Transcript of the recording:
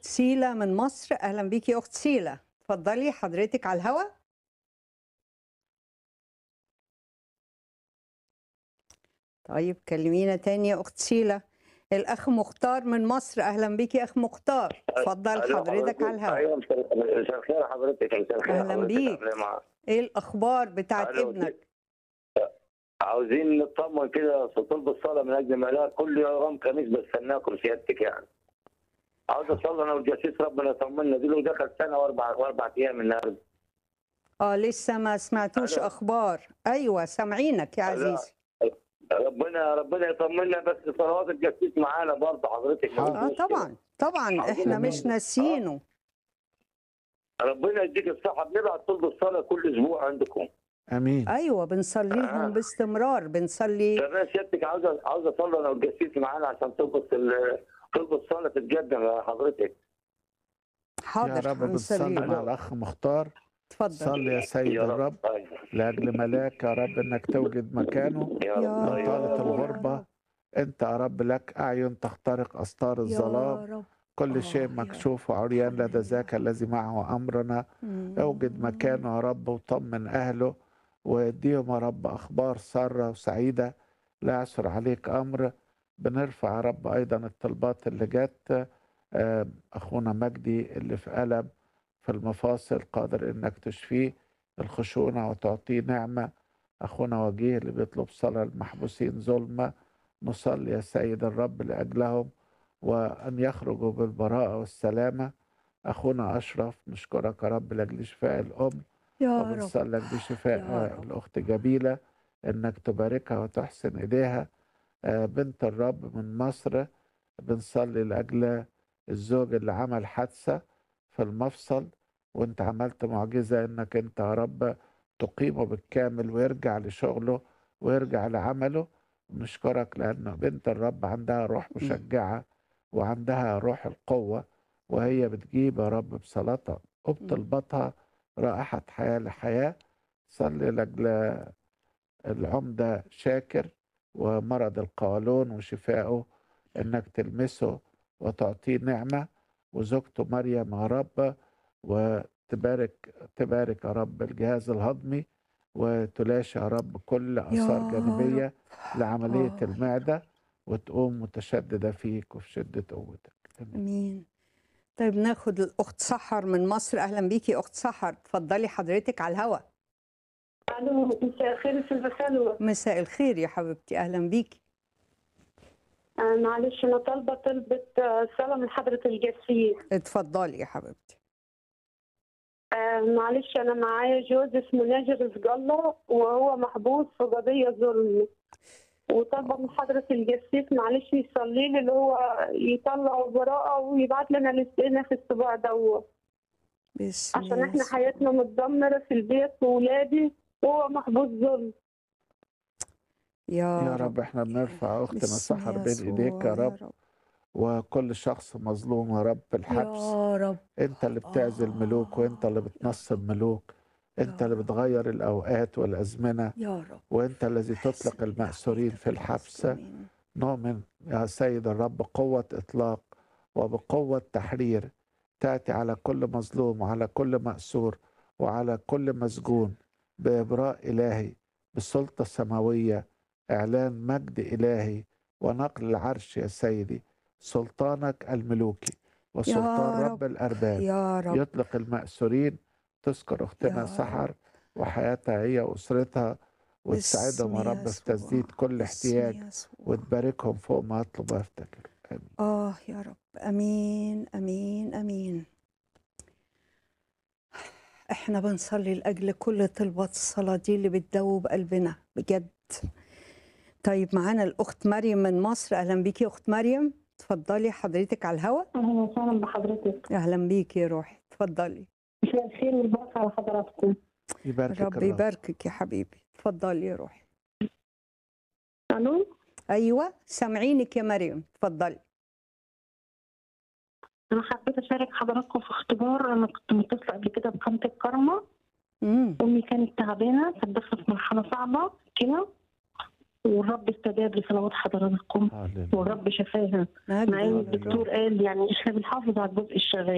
سيلا من مصر اهلا بيكي يا اخت سيلا اتفضلي حضرتك على الهوا طيب كلمينا تاني يا اخت سيلا الاخ مختار من مصر اهلا بيكي يا اخ مختار اتفضل ألو، حضرتك على الهوا ايوه مساء مساء الخير حضرتك مساء الخير أهلاً حضرتك. بيك. أهلاً مع- ايه الاخبار بتاعت ألو، ابنك عاوزين نطمن كده في طلب الصلاه من اجل ملاك كل يوم خميس بستناكم سيادتك يعني عاوز اصلي انا والجاسوس ربنا يطمنا دي له دخل سنه واربع واربع ايام النهارده اه لسه ما سمعتوش ألو. اخبار ايوه سامعينك يا لا. عزيزي ربنا ربنا يطمنا بس صلوات الجاسوس معانا برضه حضرتك اه طبعا طبعا احنا مش ناسيينه ربنا يديك الصحه بنبعت طلب الصلاه كل اسبوع عندكم امين ايوه بنصلي لهم آه. باستمرار بنصلي فانا سيادتك عاوز عاوز اصلي انا والجاسوس معانا عشان تلبس ال- طلب الصلاه تتقدم يا حضرتك يا حاضر رب بنصلي هنصلي مع الاخ مختار اتفضل صلي يا سيد يا الرب أيوة. لاجل ملاك يا رب انك توجد مكانه يا يا رب من أيوة. طالت رب. الغربه انت يا رب لك اعين تخترق استار يا الظلام رب كل آه، شيء يا مكشوف وعريان لدى ذاك الذي معه امرنا اوجد مكانه يا رب وطمن اهله واديهم يا رب اخبار ساره وسعيده لا يعثر عليك امر بنرفع يا رب ايضا الطلبات اللي جت آه، اخونا مجدي اللي في الم في المفاصل قادر انك تشفيه الخشونه وتعطيه نعمه اخونا وجيه اللي بيطلب صلاه المحبوسين ظلمه نصلي يا سيد الرب لاجلهم وان يخرجوا بالبراءه والسلامه اخونا اشرف نشكرك يا رب لاجل شفاء الام يا رب وبنصلي لك بشفاء يا آه، رب. الأخت جميلة إنك تباركها وتحسن إيديها آه، بنت الرب من مصر بنصلي لأجل الزوج اللي عمل حادثة في المفصل وانت عملت معجزة انك انت يا رب تقيمه بالكامل ويرجع لشغله ويرجع لعمله نشكرك لأن بنت الرب عندها روح مشجعة وعندها روح القوة وهي بتجيب يا رب بصلاتها وبطلباتها رائحة حياة لحياة صلي لأجل العمدة شاكر ومرض القولون وشفائه إنك تلمسه وتعطيه نعمة وزوجته مريم يا رب وتبارك تبارك يا رب الجهاز الهضمي وتلاشى يا رب كل آثار يا جانبية لعملية آه. المعدة وتقوم متشددة فيك وفي شدة قوتك آمين. امين طيب ناخد الاخت سحر من مصر اهلا بيكي اخت سحر اتفضلي حضرتك على الهوا الو مساء الخير في البسالوة مساء الخير يا حبيبتي اهلا بيكي آه معلش انا طالبه طلبه آه، صلاه من حضره الجسيس اتفضلي يا حبيبتي آه معلش انا معايا جوز اسمه ناجر سجالة وهو محبوس في قضيه ظلم وطالبه من حضره الجسيس معلش يصلي لي اللي هو يطلع براءه ويبعت لنا الاستئناف في الاسبوع دوت بسم عشان احنا يسوع. حياتنا متدمره في البيت وولادي وهو محبوس ظلم يا, يا رب احنا بنرفع أختنا بسم سحر بين يسوع إيديك يا رب وكل شخص مظلوم يا رب في الحبس يا رب انت اللي بتعزل ملوك وانت اللي بتنصب ملوك انت يا اللي رب. بتغير الاوقات والازمنه يا رب وانت الذي تطلق المأسورين في الحبس آمين. نؤمن يا سيد الرب قوة إطلاق وبقوة تحرير تأتي على كل مظلوم وعلى كل مأسور وعلى كل مسجون بإبراء إلهي بالسلطة السماوية إعلان مجد إلهي ونقل العرش يا سيدي سلطانك الملوكي وسلطان رب. رب الأرباب يا رب يطلق المأسورين تذكر أختنا يا سحر وحياتها هي وأسرتها وتساعدهم يا باسم رب في يسوع. تسديد كل باسم احتياج يسوع. وتباركهم فوق ما يطلب ويفتكر آمين آه يا رب أمين أمين أمين إحنا بنصلي لأجل كل طلبات الصلاة دي اللي بتدوب قلبنا بجد طيب معانا الأخت مريم من مصر أهلا بيكي يا أخت مريم اتفضلي حضرتك على الهوا اهلا وسهلا بحضرتك أهلا بيكي يا روحي اتفضلي مساء الخير والبركه على حضراتكم يباركك رب الرب يباركك يا حبيبي اتفضلي يا روحي الو أيوة سامعينك يا مريم اتفضلي انا حبيت اشارك حضراتكم في اختبار انا كنت متصله قبل كده بقناه الكرمه امم امي كانت تعبانه كانت داخله في مرحله صعبه كده والرب استجاب لصلوات حضراتكم هللويا والرب شفاها مجد مع ان للرب. الدكتور قال يعني احنا بنحافظ على الجزء الشغال